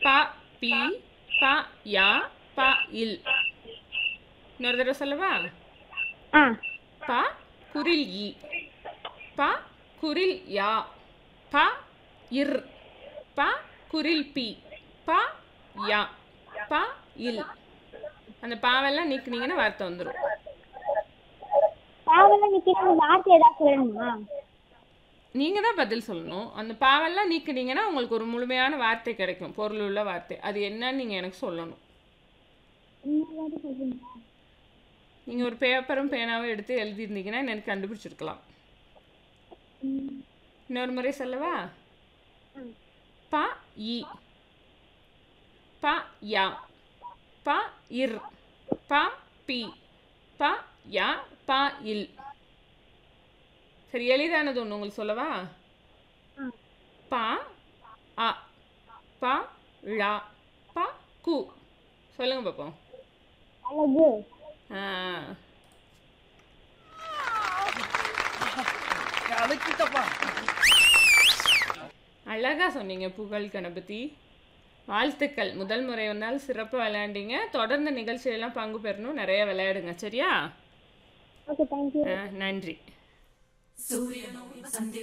ப பி ப யா ப இல் இன்னொரு தடவை சொல்லவா ஆ ப குரில் இ ப குரில் யா ப இர் ப குரில் பி ப யா ப இல் அந்த பாவெல்லாம் நீக்குனீங்கன்னா வார்த்தை வந்துடும் பாவெல்லாம் நிற்கணும் வார்த்தை ஏதாவது சொல்லணுமா நீங்கள் தான் பதில் சொல்லணும் அந்த பாவெல்லாம் நீக்குனீங்கன்னா உங்களுக்கு ஒரு முழுமையான வார்த்தை கிடைக்கும் பொருள் உள்ள வார்த்தை அது என்னன்னு நீங்கள் எனக்கு சொல்லணும் இன்னொரு வாட்டி சொல்றீங்களா நீங்கள் ஒரு பேப்பரும் பேனாவும் எடுத்து எழுதியிருந்தீங்கன்னா எனக்கு கண்டுபிடிச்சிருக்கலாம் ம். இன்னொரு முறை சொல்லவா ம். ப இ ப யா ப இர் ப பி ப யா ப இல் சரி எளிதானது ஒன்று உங்களுக்கு சொல்லவா ஆ ப அ ப ழ ப கு சொல்லுங்க பார்ப்போம் அழகு ஆ அழகா சொன்னீங்க புகழ் கணபதி வாழ்த்துக்கள் முதல் முறை வந்தால் சிறப்பாக விளையாண்டீங்க தொடர்ந்து நிகழ்ச்சியெல்லாம் பங்கு பெறணும் நிறைய விளையாடுங்க சரியா ஓகே தேங்க்யூ ஆ, நன்றி சூரியனோ சந்திர